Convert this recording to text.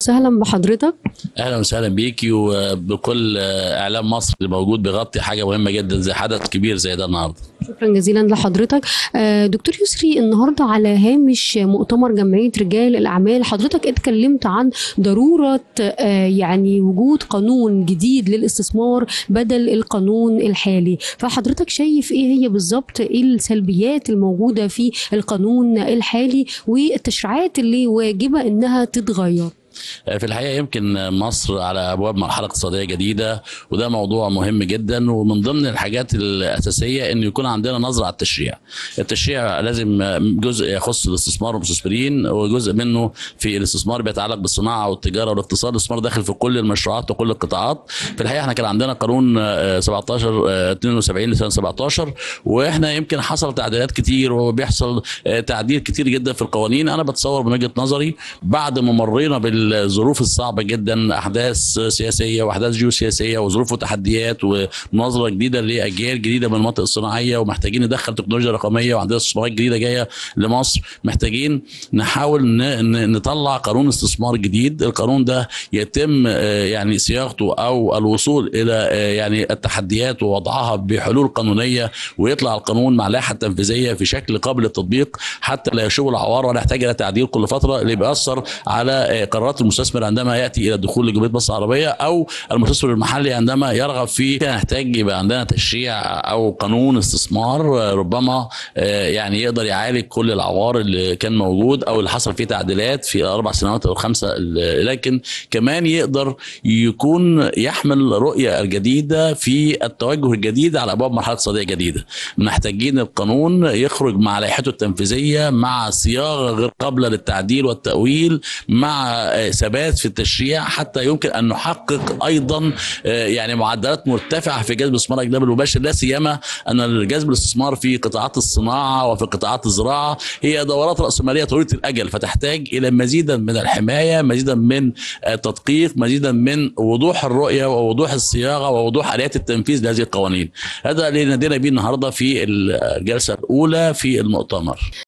وسهلا بحضرتك اهلا وسهلا بيكي وبكل اعلام مصر اللي موجود بيغطي حاجه مهمه جدا زي حدث كبير زي ده النهارده شكرا جزيلا لحضرتك آه، دكتور يسري النهارده على هامش مؤتمر جمعيه رجال الاعمال حضرتك اتكلمت عن ضروره آه، يعني وجود قانون جديد للاستثمار بدل القانون الحالي فحضرتك شايف ايه هي بالظبط ايه السلبيات الموجوده في القانون الحالي والتشريعات اللي واجبه انها تتغير في الحقيقه يمكن مصر على ابواب مرحله اقتصاديه جديده وده موضوع مهم جدا ومن ضمن الحاجات الاساسيه انه يكون عندنا نظره على التشريع. التشريع لازم جزء يخص الاستثمار والمستثمرين وجزء منه في الاستثمار بيتعلق بالصناعه والتجاره والاقتصاد، الاستثمار داخل في كل المشروعات وكل القطاعات. في الحقيقه احنا كان عندنا قانون 17 72 لسنه 17 واحنا يمكن حصل تعديلات كتير وبيحصل تعديل كتير جدا في القوانين، انا بتصور من وجهه نظري بعد ما مرينا بال الظروف الصعبه جدا احداث سياسيه واحداث جيوسياسيه وظروف وتحديات ونظره جديده لاجيال جديده من المناطق الصناعيه ومحتاجين ندخل تكنولوجيا رقميه وعندنا استثمارات جديده جايه لمصر محتاجين نحاول نطلع قانون استثمار جديد القانون ده يتم يعني صياغته او الوصول الى يعني التحديات ووضعها بحلول قانونيه ويطلع القانون مع لائحه تنفيذيه في شكل قابل للتطبيق حتى لا يشوب العوار ولا يحتاج الى تعديل كل فتره اللي بيأثر على قرارات المستثمر عندما ياتي الى الدخول لجمهوريه مصر العربيه او المستثمر المحلي عندما يرغب في نحتاج يبقى عندنا تشريع او قانون استثمار ربما يعني يقدر يعالج كل العوار اللي كان موجود او اللي حصل فيه تعديلات في الاربع سنوات او الخمسه لكن كمان يقدر يكون يحمل رؤيه الجديده في التوجه الجديد على ابواب مرحله اقتصاديه جديده محتاجين القانون يخرج مع لائحته التنفيذيه مع صياغه غير قابله للتعديل والتاويل مع ثبات في التشريع حتى يمكن ان نحقق ايضا يعني معدلات مرتفعه في جذب الاستثمار الاجنبي المباشر لا سيما ان جذب الاستثمار في قطاعات الصناعه وفي قطاعات الزراعه هي دورات راسماليه طويله الاجل فتحتاج الى مزيدا من الحمايه مزيدا من التدقيق مزيدا من وضوح الرؤيه ووضوح الصياغه ووضوح اليات التنفيذ لهذه القوانين هذا اللي نادينا به النهارده في الجلسه الاولى في المؤتمر